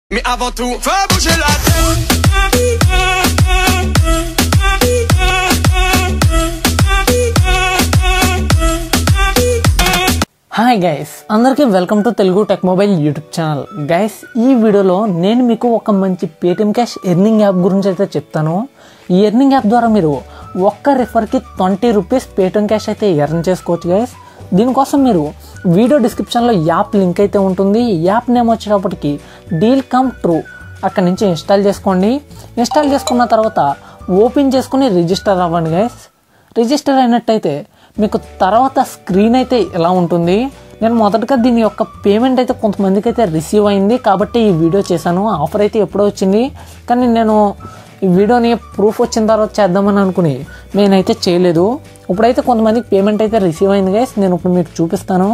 Mais avant tout, fais bouger la tête. Hi guys అందరికీ welcome to Telugu tech mobile YouTube channel guys ఈ వీడియోలో నేను మీకు ఒక మంచి పేటిఎం క్యాష్ ఎర్నింగ్ యాప్ గురించి అయితే చెప్తాను ఈ ఎర్నింగ్ యాప్ ద్వారా మీరు ఒక్క రిఫర్కి ట్వంటీ రూపీస్ పేటిఎం క్యాష్ అయితే ఎర్న్ చేసుకోవచ్చు గైస్ దీనికోసం మీరు వీడియో డిస్క్రిప్షన్లో యాప్ లింక్ అయితే ఉంటుంది ఈ యాప్ నేమ్ వచ్చేటప్పటికి డీల్ కమ్ ట్రూ అక్కడ నుంచి ఇన్స్టాల్ చేసుకోండి ఇన్స్టాల్ చేసుకున్న తర్వాత ఓపెన్ చేసుకుని రిజిస్టర్ అవ్వండి గైస్ రిజిస్టర్ అయినట్టయితే మీకు తర్వాత స్క్రీన్ అయితే ఎలా ఉంటుంది నేను మొదటగా దీని యొక్క పేమెంట్ అయితే కొంతమందికి అయితే రిసీవ్ అయింది కాబట్టి ఈ వీడియో చేశాను ఆఫర్ అయితే ఎప్పుడో వచ్చింది కానీ నేను ఈ వీడియోని ప్రూఫ్ వచ్చిన తర్వాత చేద్దామని అనుకుని నేనైతే చేయలేదు ఇప్పుడైతే కొంతమందికి పేమెంట్ అయితే రిసీవ్ అయింది గైస్ నేను ఇప్పుడు మీకు చూపిస్తాను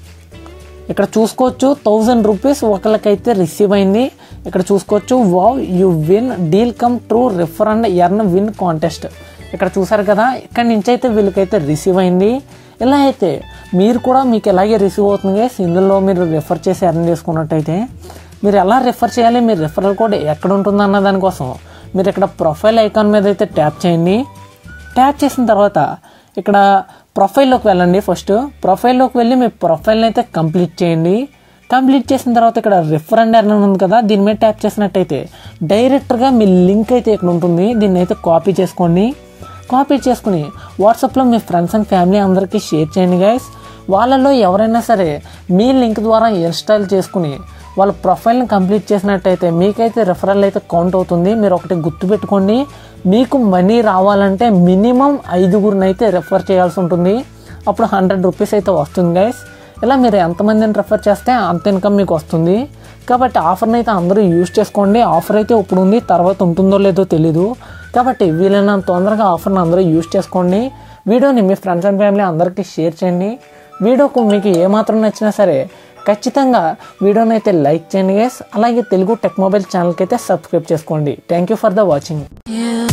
ఇక్కడ చూసుకోవచ్చు థౌజండ్ రూపీస్ ఒకరికైతే రిసీవ్ అయింది ఇక్కడ చూసుకోవచ్చు wow you win deal come true refer and earn win contest ఇక్కడ చూసారు కదా ఇక్కడ నుంచి అయితే వీళ్ళకైతే రిసీవ్ అయింది ఇలా అయితే మీరు కూడా మీకు ఎలాగే రిసీవ్ అవుతుంది guys. ఇందులో మీరు రిఫర్ చేసి ఎర్న్ చేసుకున్నట్టయితే మీరు ఎలా రిఫర్ చేయాలి మీ రిఫరల్ కోడ్ ఎక్కడ ఉంటుంది అన్న దానికోసం మీరు ఇక్కడ ప్రొఫైల్ ఐకాన్ మీద అయితే ట్యాప్ చేయండి ట్యాప్ చేసిన తర్వాత ఇక్కడ ప్రొఫైల్లోకి వెళ్ళండి ఫస్ట్ ప్రొఫైల్లోకి వెళ్ళి మీ ప్రొఫైల్ని అయితే కంప్లీట్ చేయండి కంప్లీట్ చేసిన తర్వాత ఇక్కడ రిఫర్ అండ్ ఎర్న్ ఉంది కదా దీని మీద ట్యాప్ చేసినట్టయితే డైరెక్ట్గా మీ లింక్ అయితే ఇక్కడ ఉంటుంది దీన్ని అయితే కాపీ చేసుకోండి కాపీ చేసుకుని వాట్సాప్లో మీ ఫ్రెండ్స్ అండ్ ఫ్యామిలీ అందరికీ షేర్ చేయండి గైస్ వాళ్ళలో ఎవరైనా సరే మీ లింక్ ద్వారా ఇన్స్టాల్ చేసుకుని వాళ్ళ ప్రొఫైల్ని కంప్లీట్ చేసినట్టయితే మీకైతే రెఫరల్ అయితే కౌంట్ అవుతుంది మీరు ఒకటి గుర్తుపెట్టుకోండి మీకు మనీ రావాలంటే మినిమం ఐదుగురిని అయితే రెఫర్ చేయాల్సి ఉంటుంది అప్పుడు హండ్రెడ్ రూపీస్ అయితే వస్తుంది గైస్ ఇలా మీరు ఎంతమందిని రెఫర్ చేస్తే అంత ఇన్కమ్ మీకు వస్తుంది కాబట్టి ఆఫర్ని అయితే అందరూ యూజ్ చేసుకోండి ఆఫర్ అయితే ఇప్పుడు ఉంది తర్వాత ఉంటుందో లేదో తెలీదు కాబట్టి వీలైనంత తొందరగా ఆఫర్ని అందరూ యూజ్ చేసుకోండి వీడియోని మీ ఫ్రెండ్స్ అండ్ ఫ్యామిలీ అందరికీ షేర్ చేయండి వీడియోకు మీకు ఏమాత్రం నచ్చినా సరే ఖచ్చితంగా వీడియోని అయితే లైక్ చేయండి గైస్ అలాగే తెలుగు టెక్ మొబైల్ ఛానల్కి అయితే సబ్స్క్రైబ్ చేసుకోండి thank you for the watching You